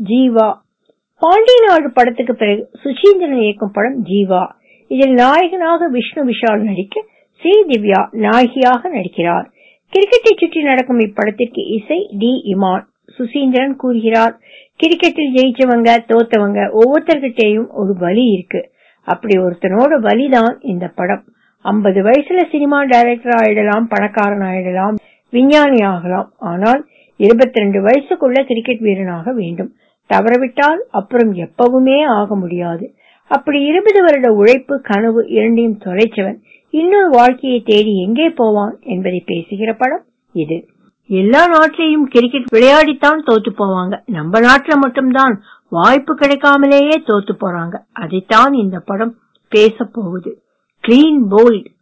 ஜீவா பாண்டிய நாடு படத்துக்கு பிறகு சுசீந்திரன் இயக்கும் படம் ஜீவா இதில் நாயகனாக விஷ்ணு விஷால் நடிக்க ஸ்ரீ திவ்யா நாயகியாக நடிக்கிறார் கிரிக்கெட்டை சுற்றி நடக்கும் இப்படத்திற்கு இசை டி இமான் சுசீந்திரன் கூறுகிறார் கிரிக்கெட்டில் ஜெயிச்சவங்க தோத்தவங்க ஒவ்வொருத்தர்கிட்டயும் ஒரு வலி இருக்கு அப்படி ஒருத்தனோட வலிதான் இந்த படம் ஐம்பது வயசுல சினிமா டைரக்டர் ஆயிடலாம் பணக்காரன் ஆயிடலாம் விஞ்ஞானி ஆகலாம் ஆனால் இருபத்தி ரெண்டு வயசுக்குள்ள கிரிக்கெட் வீரனாக வேண்டும் தவறவிட்டால் அப்புறம் எப்பவுமே ஆக முடியாது அப்படி இருபது வருட உழைப்பு கனவு இரண்டையும் தொலைச்சவன் இன்னொரு வாழ்க்கையை தேடி எங்கே போவான் என்பதை பேசுகிற படம் இது எல்லா நாட்டிலையும் கிரிக்கெட் விளையாடித்தான் தோத்து போவாங்க நம்ம நாட்டுல மட்டும்தான் வாய்ப்பு கிடைக்காமலேயே தோத்து போறாங்க அதைத்தான் இந்த படம் பேச போகுது கிளீன் போல்ட்